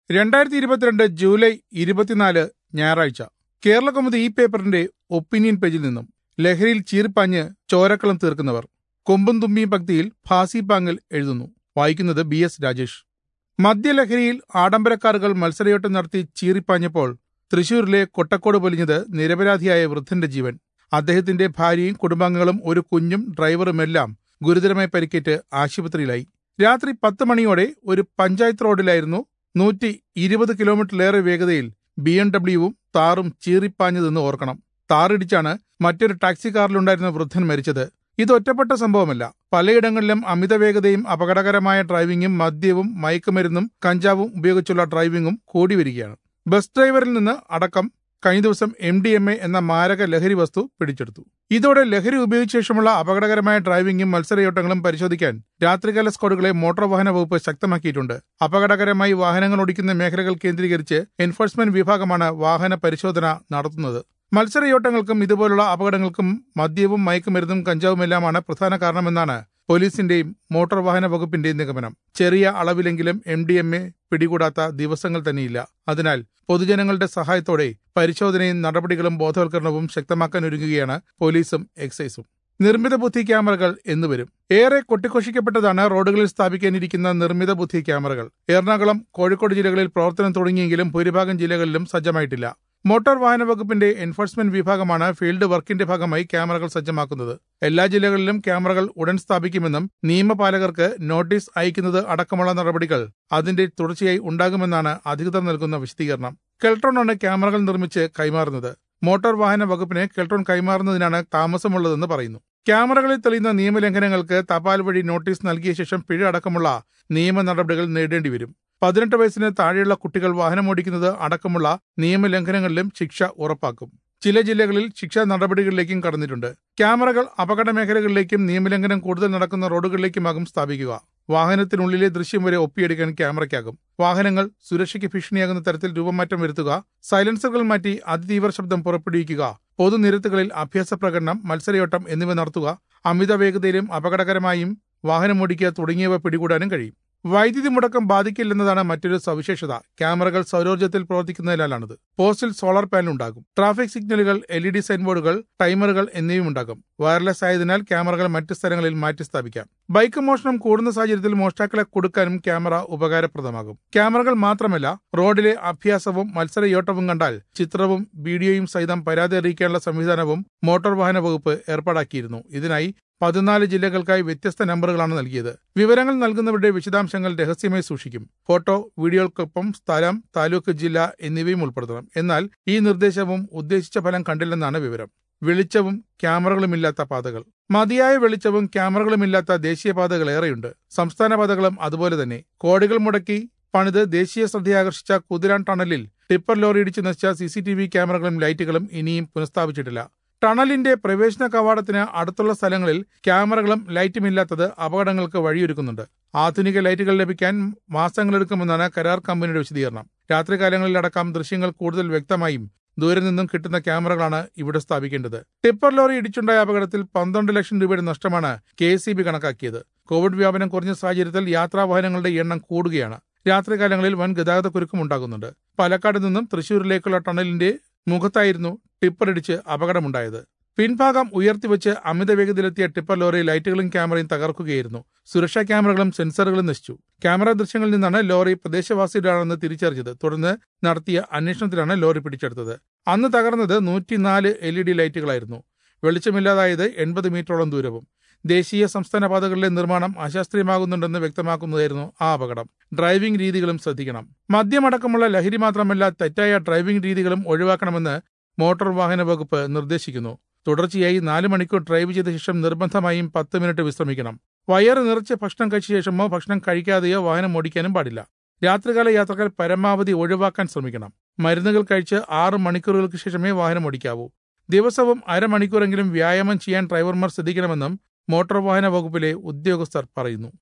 രണ്ടായിരത്തി ഇരുപത്തിരണ്ട് ജൂലൈ ഇരുപത്തിനാല് ഞായറാഴ്ച കേരള കൗമുദി ഈ പേപ്പറിന്റെ ഒപ്പീനിയൻ പേജിൽ നിന്നും ലഹരിയിൽ ചീർപ്പാഞ്ഞ് ചോരക്കളം തീർക്കുന്നവർ കൊമ്പും തുമ്പിയും ഭക്തിയിൽ ഫാസി പാങ്ങിൽ എഴുതുന്നു വായിക്കുന്നത് ബി എസ് രാജേഷ് മദ്യലഹരിയിൽ ആഡംബരക്കാറുകൾ മത്സരയോട്ടം നടത്തി ചീറിപ്പാഞ്ഞപ്പോൾ തൃശൂരിലെ കൊട്ടക്കോട് പൊലിഞ്ഞത് നിരപരാധിയായ വൃദ്ധന്റെ ജീവൻ അദ്ദേഹത്തിന്റെ ഭാര്യയും കുടുംബാംഗങ്ങളും ഒരു കുഞ്ഞും ഡ്രൈവറുമെല്ലാം ഗുരുതരമായി പരിക്കേറ്റ് ആശുപത്രിയിലായി രാത്രി പത്ത് മണിയോടെ ഒരു പഞ്ചായത്ത് റോഡിലായിരുന്നു നൂറ്റി ഇരുപത് കിലോമീറ്ററിലേറെ വേഗതയിൽ ബി എം ഡബ്ല്യുവും താറും ചീറിപ്പാഞ്ഞതെന്ന് ഓർക്കണം താറിടിച്ചാണ് മറ്റൊരു ടാക്സി കാറിലുണ്ടായിരുന്ന വൃദ്ധൻ മരിച്ചത് ഇത് ഒറ്റപ്പെട്ട സംഭവമല്ല പലയിടങ്ങളിലും അമിത വേഗതയും അപകടകരമായ ഡ്രൈവിംഗും മദ്യവും മയക്കുമരുന്നും കഞ്ചാവും ഉപയോഗിച്ചുള്ള ഡ്രൈവിംഗും കൂടി വരികയാണ് ബസ് ഡ്രൈവറിൽ നിന്ന് അടക്കം കഴിഞ്ഞ ദിവസം എം ഡി എം എ എന്ന മാരക ലഹരി വസ്തു പിടിച്ചെടുത്തു ഇതോടെ ലഹരി ഉപയോഗിച്ച ശേഷമുള്ള അപകടകരമായ ഡ്രൈവിംഗും മത്സരയോട്ടങ്ങളും പരിശോധിക്കാൻ രാത്രികാല സ്ക്വാഡുകളെ മോട്ടോർ വാഹന വകുപ്പ് ശക്തമാക്കിയിട്ടുണ്ട് അപകടകരമായി വാഹനങ്ങൾ ഓടിക്കുന്ന മേഖലകൾ കേന്ദ്രീകരിച്ച് എൻഫോഴ്സ്മെന്റ് വിഭാഗമാണ് വാഹന പരിശോധന നടത്തുന്നത് മത്സരയോട്ടങ്ങൾക്കും ഇതുപോലുള്ള അപകടങ്ങൾക്കും മദ്യവും മയക്കുമരുന്നും കഞ്ചാവുമെല്ലാമാണ് പ്രധാന കാരണമെന്നാണ് പോലീസിന്റെയും മോട്ടോർ വാഹന വകുപ്പിന്റെയും നിഗമനം ചെറിയ അളവിലെങ്കിലും എം ഡി എം എ പിടികൂടാത്ത ദിവസങ്ങൾ തന്നെയില്ല അതിനാൽ പൊതുജനങ്ങളുടെ സഹായത്തോടെ പരിശോധനയും നടപടികളും ബോധവൽക്കരണവും ശക്തമാക്കാൻ ഒരുങ്ങുകയാണ് പോലീസും എക്സൈസും നിർമ്മിത ബുദ്ധി ക്യാമറകൾ എന്നുവരും ഏറെ കൊട്ടിഘോഷിക്കപ്പെട്ടതാണ് റോഡുകളിൽ സ്ഥാപിക്കാനിരിക്കുന്ന നിർമ്മിത ബുദ്ധി ക്യാമറകൾ എറണാകുളം കോഴിക്കോട് ജില്ലകളിൽ പ്രവർത്തനം തുടങ്ങിയെങ്കിലും ഭൂരിഭാഗം ജില്ലകളിലും സജ്ജമായിട്ടില്ല മോട്ടോർ വാഹന വകുപ്പിന്റെ എൻഫോഴ്സ്മെന്റ് വിഭാഗമാണ് ഫീൽഡ് വർക്കിന്റെ ഭാഗമായി ക്യാമറകൾ സജ്ജമാക്കുന്നത് എല്ലാ ജില്ലകളിലും ക്യാമറകൾ ഉടൻ സ്ഥാപിക്കുമെന്നും നിയമപാലകർക്ക് നോട്ടീസ് അയക്കുന്നത് അടക്കമുള്ള നടപടികൾ അതിന്റെ തുടർച്ചയായി ഉണ്ടാകുമെന്നാണ് അധികൃതർ നൽകുന്ന വിശദീകരണം കെൽട്രോണാണ് ക്യാമറകൾ നിർമ്മിച്ച് കൈമാറുന്നത് മോട്ടോർ വാഹന വകുപ്പിന് കെൽട്രോൺ കൈമാറുന്നതിനാണ് താമസമുള്ളതെന്ന് പറയുന്നു ക്യാമറകളിൽ തെളിയുന്ന നിയമലംഘനങ്ങൾക്ക് തപാൽ വഴി നോട്ടീസ് നൽകിയ ശേഷം പിഴ അടക്കമുള്ള നിയമ നടപടികൾ നേടേണ്ടി വരും പതിനെട്ട് വയസ്സിന് താഴെയുള്ള കുട്ടികൾ വാഹനമോടിക്കുന്നത് അടക്കമുള്ള നിയമലംഘനങ്ങളിലും ശിക്ഷ ഉറപ്പാക്കും ചില ജില്ലകളിൽ ശിക്ഷാ നടപടികളിലേക്കും കടന്നിട്ടുണ്ട് ക്യാമറകൾ അപകട മേഖലകളിലേക്കും നിയമലംഘനം കൂടുതൽ നടക്കുന്ന റോഡുകളിലേക്കുമാകും സ്ഥാപിക്കുക വാഹനത്തിനുള്ളിലെ ദൃശ്യം വരെ ഒപ്പിയെടുക്കാൻ ക്യാമറയ്ക്കാകും വാഹനങ്ങൾ സുരക്ഷയ്ക്ക് ഭീഷണിയാകുന്ന തരത്തിൽ രൂപമാറ്റം വരുത്തുക സൈലൻസറുകൾ മാറ്റി അതിതീവ്ര ശബ്ദം പുറപ്പെടുവിക്കുക പൊതുനിരത്തുകളിൽ അഭ്യാസ പ്രകടനം മത്സരയോട്ടം എന്നിവ നടത്തുക അമിത വേഗതയിലും അപകടകരമായും വാഹനമോടിക്കുക തുടങ്ങിയവ പിടികൂടാനും കഴിയും വൈദ്യുതി മുടക്കം ബാധിക്കില്ലെന്നതാണ് മറ്റൊരു സവിശേഷത ക്യാമറകൾ സൗരോർജ്ജത്തിൽ പ്രവർത്തിക്കുന്നതിനാലാണിത് പോസ്റ്റിൽ സോളാർ പാനൽ ഉണ്ടാകും ട്രാഫിക് സിഗ്നലുകൾ എൽ ഇ ഡി സൈൻ ബോർഡുകൾ ടൈമറുകൾ എന്നിവയും ഉണ്ടാകും വയർലെസ് ആയതിനാൽ ക്യാമറകൾ മറ്റ് സ്ഥലങ്ങളിൽ മാറ്റി സ്ഥാപിക്കാം ബൈക്ക് മോഷണം കൂടുന്ന സാഹചര്യത്തിൽ മോഷ്ടാക്കളെ കൊടുക്കാനും ക്യാമറ ഉപകാരപ്രദമാകും ക്യാമറകൾ മാത്രമല്ല റോഡിലെ അഭ്യാസവും മത്സരയോട്ടവും കണ്ടാൽ ചിത്രവും വീഡിയോയും സഹിതം പരാതി അറിയിക്കാനുള്ള സംവിധാനവും മോട്ടോർ വാഹന വകുപ്പ് ഏർപ്പാടാക്കിയിരുന്നു ഇതിനായി പതിനാല് ജില്ലകൾക്കായി വ്യത്യസ്ത നമ്പറുകളാണ് നൽകിയത് വിവരങ്ങൾ നൽകുന്നവരുടെ വിശദാംശങ്ങൾ രഹസ്യമായി സൂക്ഷിക്കും ഫോട്ടോ വീഡിയോകൾക്കൊപ്പം സ്ഥലം താലൂക്ക് ജില്ല എന്നിവയും ഉൾപ്പെടുത്തണം എന്നാൽ ഈ നിർദ്ദേശവും ഉദ്ദേശിച്ച ഫലം കണ്ടില്ലെന്നാണ് വിവരം വെളിച്ചവും ക്യാമറകളുമില്ലാത്ത പാതകൾ മതിയായ വെളിച്ചവും ക്യാമറകളുമില്ലാത്ത ദേശീയപാതകൾ ഏറെയുണ്ട് സംസ്ഥാന പാതകളും അതുപോലെ തന്നെ കോടികൾ മുടക്കി പണിത് ദേശീയ ശ്രദ്ധയാകർഷിച്ച കുതിരാൻ ടണലിൽ ടിപ്പർ ലോറി ഇടിച്ചു നശിച്ച സി സി ടി വി ക്യാമറകളും ലൈറ്റുകളും ഇനിയും പുനഃസ്ഥാപിച്ചിട്ടില്ല ടണലിന്റെ പ്രവേശന കവാടത്തിന് അടുത്തുള്ള സ്ഥലങ്ങളിൽ ക്യാമറകളും ലൈറ്റുമില്ലാത്തത് അപകടങ്ങൾക്ക് വഴിയൊരുക്കുന്നുണ്ട് ആധുനിക ലൈറ്റുകൾ ലഭിക്കാൻ മാസങ്ങളെടുക്കുമെന്നാണ് കരാർ കമ്പനിയുടെ വിശദീകരണം രാത്രികാലങ്ങളിലടക്കം ദൃശ്യങ്ങൾ കൂടുതൽ വ്യക്തമായും ദൂരെ നിന്നും കിട്ടുന്ന ക്യാമറകളാണ് ഇവിടെ സ്ഥാപിക്കേണ്ടത് ടിപ്പർ ലോറി ഇടിച്ചുണ്ടായ അപകടത്തിൽ പന്ത്രണ്ട് ലക്ഷം രൂപയുടെ നഷ്ടമാണ് കെ എസ് കണക്കാക്കിയത് കോവിഡ് വ്യാപനം കുറഞ്ഞ സാഹചര്യത്തിൽ യാത്രാവാഹനങ്ങളുടെ എണ്ണം കൂടുകയാണ് രാത്രികാലങ്ങളിൽ വൻ ഗതാഗതക്കുരുക്കും ഉണ്ടാകുന്നുണ്ട് പാലക്കാട് നിന്നും തൃശൂരിലേക്കുള്ള ടണലിന്റെ മുഖത്തായിരുന്നു ടിപ്പർ ഇടിച്ച് അപകടമുണ്ടായത് പിൻഭാഗം ഉയർത്തിവെച്ച് അമിത വേഗതയിലെത്തിയ ടിപ്പർ ലോറി ലൈറ്റുകളും ക്യാമറയും തകർക്കുകയായിരുന്നു സുരക്ഷാ ക്യാമറകളും സെൻസറുകളും നശിച്ചു ക്യാമറ ദൃശ്യങ്ങളിൽ നിന്നാണ് ലോറി പ്രദേശവാസിയുടെയാണെന്ന് തിരിച്ചറിഞ്ഞത് തുടർന്ന് നടത്തിയ അന്വേഷണത്തിലാണ് ലോറി പിടിച്ചെടുത്തത് അന്ന് തകർന്നത് നൂറ്റിനാല് എൽ ഇ ഡി ലൈറ്റുകളായിരുന്നു വെളിച്ചമില്ലാതായത് എൺപത് മീറ്ററോളം ദൂരവും ദേശീയ സംസ്ഥാന പാതകളിലെ നിർമ്മാണം അശാസ്ത്രീയമാകുന്നുണ്ടെന്ന് വ്യക്തമാക്കുന്നതായിരുന്നു ആ അപകടം ഡ്രൈവിംഗ് രീതികളും ശ്രദ്ധിക്കണം മദ്യമടക്കമുള്ള ലഹരി മാത്രമല്ല തെറ്റായ ഡ്രൈവിംഗ് രീതികളും ഒഴിവാക്കണമെന്ന് മോട്ടോർ വാഹന വകുപ്പ് നിർദ്ദേശിക്കുന്നു തുടർച്ചയായി നാല് മണിക്കൂർ ഡ്രൈവ് ചെയ്ത ശേഷം നിർബന്ധമായും പത്ത് മിനിറ്റ് വിശ്രമിക്കണം വയറ് നിറച്ച് ഭക്ഷണം കഴിച്ച ശേഷമോ ഭക്ഷണം കഴിക്കാതെയോ വാഹനം ഓടിക്കാനും പാടില്ല രാത്രികാല യാത്രക്കാർ പരമാവധി ഒഴിവാക്കാൻ ശ്രമിക്കണം മരുന്നുകൾ കഴിച്ച് ആറ് മണിക്കൂറുകൾക്ക് ശേഷമേ വാഹനം ഓടിക്കാവൂ ദിവസവും അരമണിക്കൂറെങ്കിലും വ്യായാമം ചെയ്യാൻ ഡ്രൈവർമാർ ശ്രദ്ധിക്കണമെന്നും മോട്ടോർ വാഹന വകുപ്പിലെ ഉദ്യോഗസ്ഥർ പറയുന്നു